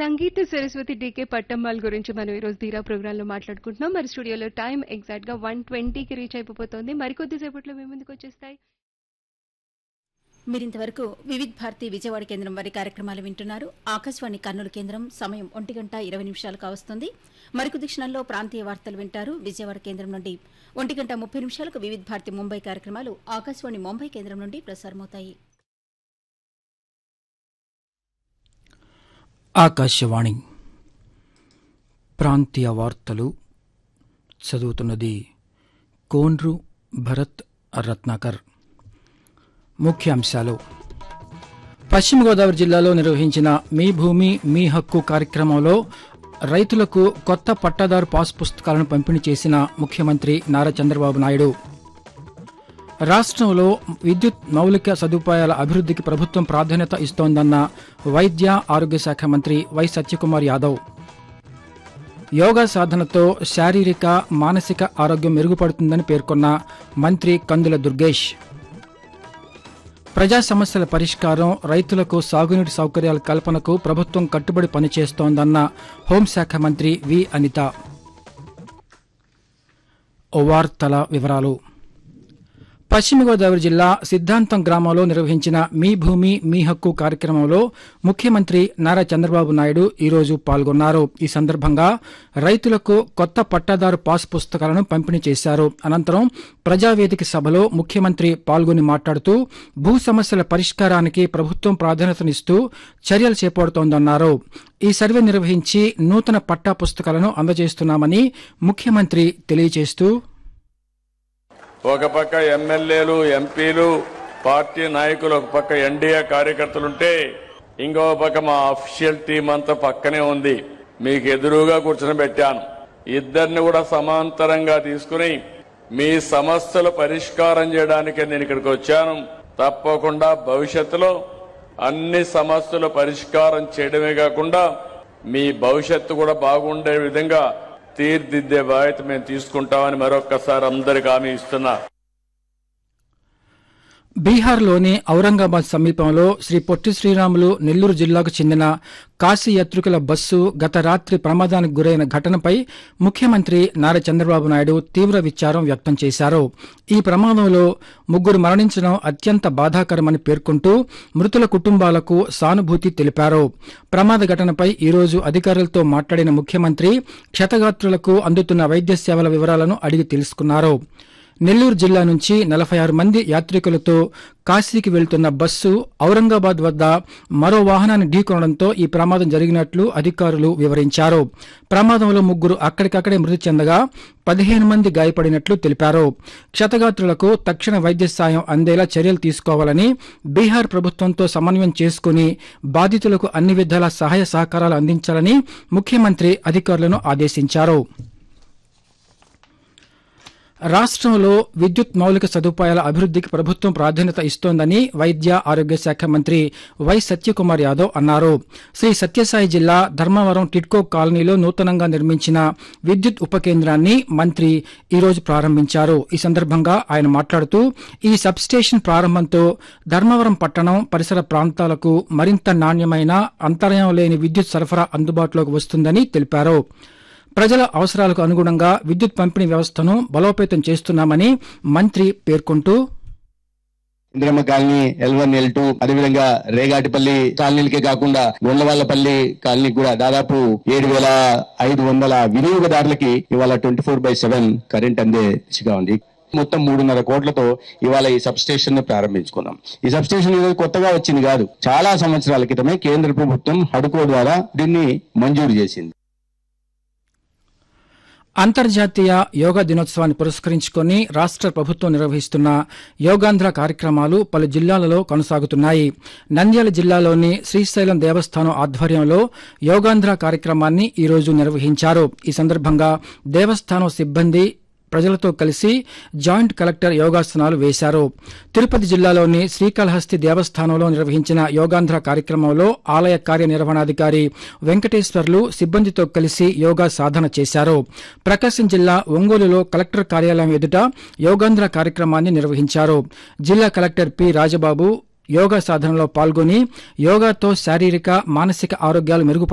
సంగీత Saraswati DK పట్టమ్మాల్ గురించి మనం ఈరోజు ధీరా ప్రోగ్రామ్ లో మాట్లాడుకుంటున్నాం మరి స్టూడియోలో టైం ఎగ్జాక్ట్ గా వన్ ట్వంటీకి రీచ్ అయిపోతుంది మరికొద్ది సేపట్లో మేము ముందుకు వచ్చేస్తాయి మీరింతవరకు వివిధ్ భారతి విజయవాడ కేంద్రం వారి కార్యక్రమాలు వింటున్నారు ఆకాశవాణి కర్నూలు కేంద్రం సమయం ఒంటి గంట ఇరవై నిమిషాలు కావస్తుంది మరికొద్ది క్షణంలో ప్రాంతీయ వార్తలు వింటారు విజయవాడ కేంద్రం నుండి ఒంటి గంట ముప్పై నిమిషాలకు వివిధ్ భారతి ముంబై కార్యక్రమాలు ఆకాశవాణి ముంబై కేంద్రం నుండి ప్రసారమవుతాయి ఆకాశవాణి ప్రాంతీయ వార్తలు చదువుతున్నది కోన్రు భరత్ రత్నాకర్ ముఖ్యాంశాలు పశ్చిమ గోదావరి జిల్లాలో నిర్వహించిన మీ భూమి మీ హక్కు కార్యక్రమంలో రైతులకు కొత్త పట్టాదారు పాస్ పుస్తకాలను పంపిణీ చేసిన ముఖ్యమంత్రి నారా చంద్రబాబు నాయుడు రాష్ట్రంలో విద్యుత్ మౌలిక సదుపాయాల అభివృద్ధికి ప్రభుత్వం ప్రాధాన్యత ఇస్తోందన్న వైద్య ఆరోగ్య శాఖ మంత్రి వై సత్యకుమార్ యాదవ్ యోగా సాధనతో శారీరక మానసిక ఆరోగ్యం మెరుగుపడుతుందని పేర్కొన్న మంత్రి కందుల దుర్గేష్ ప్రజా సమస్యల పరిష్కారం రైతులకు సాగునీటి సౌకర్యాల కల్పనకు ప్రభుత్వం కట్టుబడి పనిచేస్తోందన్న హోంశాఖ మంత్రి వి అనిత ఓ వార్తల వివరాలు పశ్చిమ గోదావరి జిల్లా సిద్ధాంతం గ్రామంలో నిర్వహించిన మీ భూమి మీ హక్కు కార్యక్రమంలో ముఖ్యమంత్రి నారా చంద్రబాబు నాయుడు ఈరోజు పాల్గొన్నారు ఈ సందర్భంగా రైతులకు కొత్త పట్టాదారు పాస్ పుస్తకాలను పంపిణీ చేశారు అనంతరం ప్రజావేదిక సభలో ముఖ్యమంత్రి పాల్గొని మాట్లాడుతూ భూ సమస్యల పరిష్కారానికి ప్రభుత్వం ప్రాధాన్యతనిస్తూ చర్యలు చేపడుతోందన్నారు ఈ సర్వే నిర్వహించి నూతన పట్టా పుస్తకాలను అందజేస్తున్నామని ముఖ్యమంత్రి తెలియజేస్తూ ఒక పక్క ఎమ్మెల్యేలు ఎంపీలు పార్టీ నాయకులు ఒక పక్క ఎన్డీఏ కార్యకర్తలుంటే ఇంకో పక్క మా అఫీషియల్ టీం అంతా పక్కనే ఉంది మీకు ఎదురుగా కూర్చొని పెట్టాను ఇద్దరిని కూడా సమాంతరంగా తీసుకుని మీ సమస్యలు పరిష్కారం చేయడానికి నేను ఇక్కడికి వచ్చాను తప్పకుండా భవిష్యత్తులో అన్ని సమస్యలు పరిష్కారం చేయడమే కాకుండా మీ భవిష్యత్తు కూడా బాగుండే విధంగా తీర్దిద్దే బాధ్యత మేము తీసుకుంటామని మరొక్కసారి అందరికి హామీ ఇస్తున్నా బీహార్లోని ఔరంగాబాద్ సమీపంలో శ్రీ పొట్టి శ్రీరాములు నెల్లూరు జిల్లాకు చెందిన కాశీ యాత్రికుల బస్సు గత రాత్రి ప్రమాదానికి గురైన ఘటనపై ముఖ్యమంత్రి నారా చంద్రబాబు నాయుడు తీవ్ర విచారం వ్యక్తం చేశారు ఈ ప్రమాదంలో ముగ్గురు మరణించడం అత్యంత బాధాకరమని పేర్కొంటూ మృతుల కుటుంబాలకు సానుభూతి తెలిపారు ప్రమాద ఘటనపై ఈరోజు అధికారులతో మాట్లాడిన ముఖ్యమంత్రి క్షతగాత్రులకు అందుతున్న వైద్య సేవల వివరాలను అడిగి తెలుసుకున్నారు నెల్లూరు జిల్లా నుంచి నలభై ఆరు మంది యాత్రికులతో కాశీకి వెళ్తున్న బస్సు ఔరంగాబాద్ వద్ద మరో వాహనాన్ని ఢీకొనడంతో ఈ ప్రమాదం జరిగినట్లు అధికారులు వివరించారు ప్రమాదంలో ముగ్గురు అక్కడికక్కడే మృతి చెందగా పదిహేను మంది గాయపడినట్లు తెలిపారు క్షతగాత్రులకు తక్షణ వైద్య సాయం అందేలా చర్యలు తీసుకోవాలని బీహార్ ప్రభుత్వంతో సమన్వయం చేసుకుని బాధితులకు అన్ని విధాల సహాయ సహకారాలు అందించాలని ముఖ్యమంత్రి అధికారులను ఆదేశించారు రాష్ట్రంలో విద్యుత్ మౌలిక సదుపాయాల అభివృద్ధికి ప్రభుత్వం ప్రాధాన్యత ఇస్తోందని వైద్య ఆరోగ్య శాఖ మంత్రి వై సత్యకుమార్ యాదవ్ అన్నారు శ్రీ సత్యసాయి జిల్లా ధర్మవరం టిడ్కో కాలనీలో నూతనంగా నిర్మించిన విద్యుత్ ఉప కేంద్రాన్ని మంత్రి ఈరోజు ప్రారంభించారు ఈ సందర్భంగా ఆయన మాట్లాడుతూ ఈ సబ్స్టేషన్ ప్రారంభంతో ధర్మవరం పట్టణం పరిసర ప్రాంతాలకు మరింత నాణ్యమైన అంతరాయం లేని విద్యుత్ సరఫరా అందుబాటులోకి వస్తుందని తెలిపారు ప్రజల అవసరాలకు అనుగుణంగా విద్యుత్ పంపిణీ వ్యవస్థను బలోపేతం చేస్తున్నామని మంత్రి పేర్కొంటూ Indiramma colony L one L two అదేవిధంగా రేగాటిపల్లి కాలనీలకే కాకుండా గొండవాళ్లపల్లి కాలనీ కూడా దాదాపు ఏడు వేల ఐదు వందల వినియోగదారులకి ఇవాళ twenty four by seven current అందే దిశగా ఉంది మొత్తం మూడున్నర కోట్లతో ఇవాళ ఈ సబ్ స్టేషన్ ను ప్రారంభించుకున్నాం ఈ సబ్ స్టేషన్ ఈరోజు కొత్తగా వచ్చింది కాదు చాలా సంవత్సరాల క్రితమే కేంద్ర ప్రభుత్వం హడుకో ద్వారా దీన్ని మంజూరు చేసింది అంతర్జాతీయ యోగా దినోత్సవాన్ని పురస్కరించుకొని రాష్ట్ర ప్రభుత్వం నిర్వహిస్తున్న యోగాంధ్ర కార్యక్రమాలు పలు జిల్లాలలో కొనసాగుతున్నాయి నంద్యాల జిల్లాలోని శ్రీశైలం దేవస్థానం ఆధ్వర్యంలో యోగాంధ్ర కార్యక్రమాన్ని ఈరోజు నిర్వహించారు ఈ సందర్భంగా దేవస్థానం సిబ్బంది ప్రజలతో కలిసి జాయింట్ కలెక్టర్ యోగాసనాలు వేశారు తిరుపతి జిల్లాలోని శ్రీకాళహస్తి దేవస్థానంలో నిర్వహించిన యోగాంధ్ర కార్యక్రమంలో ఆలయ కార్యనిర్వహణాధికారి వెంకటేశ్వర్లు సిబ్బందితో కలిసి యోగా సాధన చేశారు ప్రకాశం జిల్లా ఒంగోలులో కలెక్టర్ కార్యాలయం ఎదుట యోగాంధ్ర కార్యక్రమాన్ని నిర్వహించారు జిల్లా కలెక్టర్ పి రాజబాబు యోగా సాధనలో పాల్గొని యోగాతో శారీరక మానసిక ఆరోగ్యాలు మెరుగు